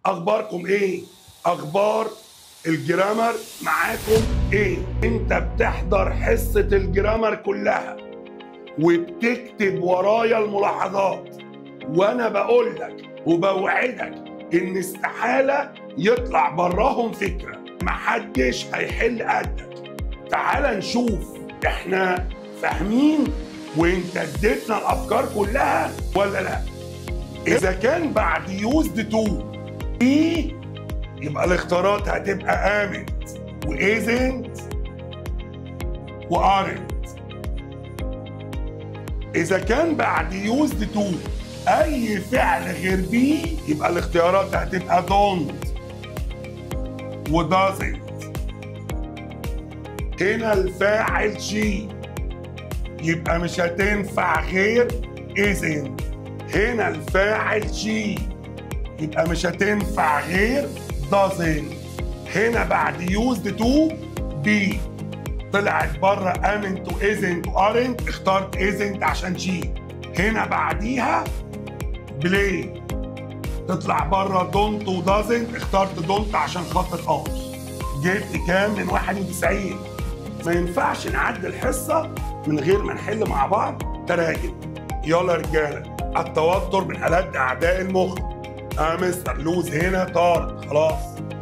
اخباركم ايه اخبار الجرامر معاكم ايه انت بتحضر حصه الجرامر كلها وبتكتب ورايا الملاحظات وانا بقول لك وبوعدك ان استحاله يطلع براهم فكره محدش هيحل قدك تعال نشوف احنا فاهمين وانت اديتنا الافكار كلها ولا لا اذا كان بعد يوزد تو اي يبقى الاختيارات هتبقى امنت وايزنت وارنت اذا كان بعد يوزد تو اي فعل غير بي يبقى الاختيارات هتبقى دونت ودازنت هنا الفاعل شي يبقى مش هتنفع غير isn't هنا الفاعل شي يبقى مش هتنفع غير doesn't هنا بعد used to be طلعت بره امنت وازنت وارنت اخترت ازنت عشان شي هنا بعديها بلاي تطلع بره دونت ودازنت اخترت دونت عشان خاطر ار جبت كام من 91 ما ينفعش نعدي الحصه من غير ما نحل مع بعض تراجم يلا يا رجاله التوتر من الات اعداء المخ اه مستر لوز هنا طارق خلاص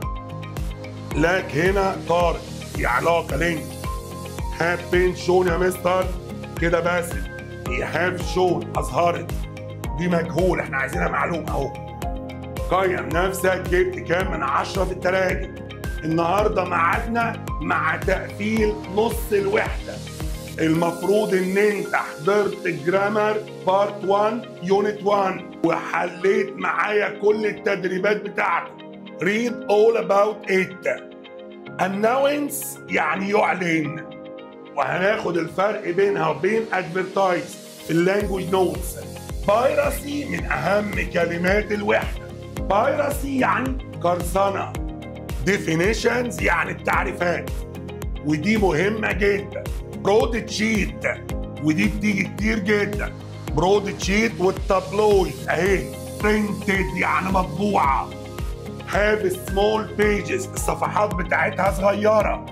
لاك هنا طارق في علاقه لينك هاف بين شون يا مستر كده باسل هي هاف شون اظهرت دي مجهول احنا عايزينها معلومه اهو قيم نفسك جبت كام من عشرة في التراجم النهارده ميعادنا مع تقفيل نص الوحده المفروض ان انت حضرت الجرامر بارت 1 يونت 1 وحليت معايا كل التدريبات بتاعته read all about it announce يعني يعلن وهناخد الفرق بينها وبين advertise في اللانجوج نوتس بايرسي من اهم كلمات الوحده بايرسي يعني قرصنه definitions يعني التعريفات ودي مهمه جدا برود تشيت ودي بتيجي كتير جدا برود تشيت والتابلويد اهي برنتد يعني مطبوعه هاف سمول بيجز الصفحات بتاعتها صغيره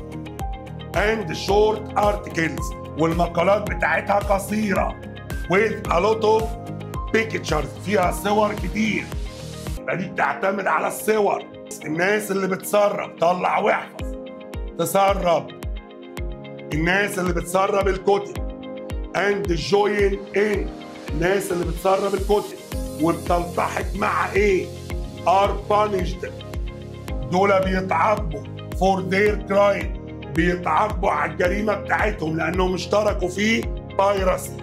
اند شورت ارتكلز والمقالات بتاعتها قصيره with a lot of pictures فيها صور كتير يبقى دي بتعتمد على الصور الناس اللي بتسرب طلع واحفظ تسرب الناس اللي بتسرب الكتب and join in الناس اللي بتسرب الكتب وبتلتحق مع ايه are punished دول بيتعاقبوا for their crime بيتعاقبوا على الجريمة بتاعتهم لأنهم اشتركوا في بايرسي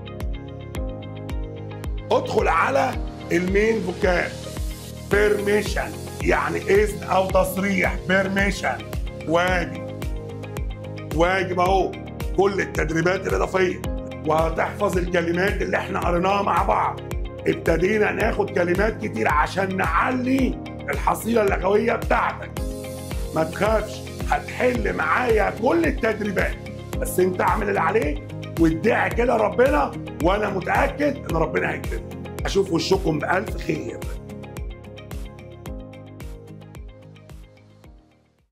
ادخل على المين فوكاب بيرميشن يعني اذن او تصريح بيرميشن واجب واجب اهو كل التدريبات الاضافيه وهتحفظ الكلمات اللي احنا قريناها مع بعض ابتدينا ناخد كلمات كتير عشان نعلي الحصيله اللغويه بتاعتك ما تخافش هتحل معايا كل التدريبات بس انت اعمل اللي عليك وادعي كده ربنا وانا متاكد ان ربنا هيكرمك اشوف وشكم بالف خير